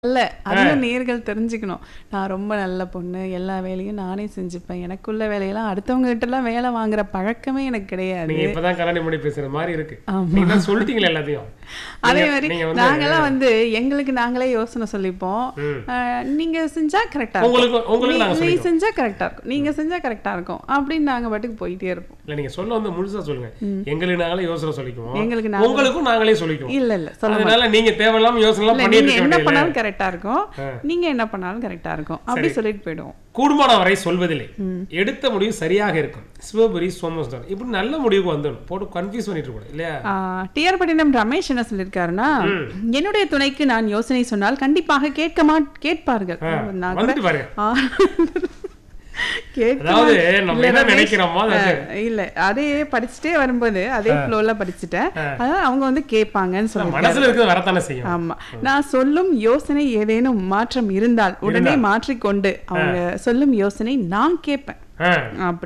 இல்ல அதையும் நேர்கள் தெரிஞ்சுக்கணும் நான் ரொம்ப நல்ல பொண்ணு எல்லா வேலையும் நானே செஞ்சுப்பேன் எனக்குள்ள வேலையெல்லாம் அடுத்தவங்க கிட்ட எல்லாம் வேலை வாங்குற பழக்கமே எனக்கு கிடையாது நீங்க இப்பதான் கல்யாணம் பண்ணி பேசுற மாதிரி இருக்கு ஆமா. நீங்க தான் சொல்லிட்டீங்களே எல்லாத்தையும் அதே நீங்க- மாதிரி நீங்க வந்து நாங்கெல்லாம் வந்து எங்களுக்கு நாங்களே யோசனை சொல்லிப்போம் ம். அஹ், நீங்க செஞ்சா கரெக்டா உங்களுக்கு இருக்கும் உங்களுக்கு நாங்க நீ- நீ சொல்லிக்கிறோம் செஞ்சா கரெக்டா இருக்கும் நீங்க செஞ்சா கரெக்டா இருக்கும் அப்படின்னு நாங்க பாட்டுக்கு போயிட்டே இருப்போம் இல்ல நீங்க சொல்ல வந்து முழுசா சொல்லுங்க எங்களுக்கு நாங்களே யோசனை சொல்லிக்குவோம் எங்களுக்கு நாங்களே- உங்களுக்கும் நாங்களே சொல்லிக்குவோம் இல்ல இல்ல சொல்ல அதனால நீங்க தேவையில்லாம யோசனை எல்லாம் இல்ல பண்ணிட்டு நீங்க இருக்க என்ன வேண்டியதில்லை. பண்ணாலும் கரெக்டா இருக்கும் நீங்க என்ன பண்ணாலும் கரெக்டா இருக்கும் அப்படி சொல்லிட்டு போயிடுவோம் கூடுமான வரை சொல்வதில்லை எடுத்த முடிவு சரியாக இருக்கும் சிவபுரி சோமசுந்தரம் இப்படி நல்ல முடிவுக்கு வந்துடணும் போட்டு கன்ஃபியூஸ் பண்ணிட்டு இருக்கக்கூடாது இல்லையா டிஆர் பட்டினம் ரமேஷ் என்ன சொல்லியிருக்காருன்னா என்னுடைய துணைக்கு நான் யோசனை சொன்னால் கண்டிப்பாக கேட்க மா கேட்பார்கள் நான் கூட வந்துட்டு பாருங்க ஆ, கேட்க அதாவது மா- நம்ம இல்ல, என்ன ரமேஷ், நினைக்கிறோமோ அதை ஆ, இல்ல அதே படிச்சுட்டே வரும்போது அதே ஃப்ளோல படிச்சுட்டேன் அதான் அவங்க வந்து கேட்பாங்கன்னு சொல்லுவாங்க மனசுல இருக்கிறது வரத்தானே செய்யும் ஆமா நான் சொல்லும் யோசனை ஏதேனும் மாற்றம் இருந்தால் உடனே மாற்றிக்கொண்டு அவங்க சொல்லும் யோசனை நான் கேட்பேன் ஆ. அப்படி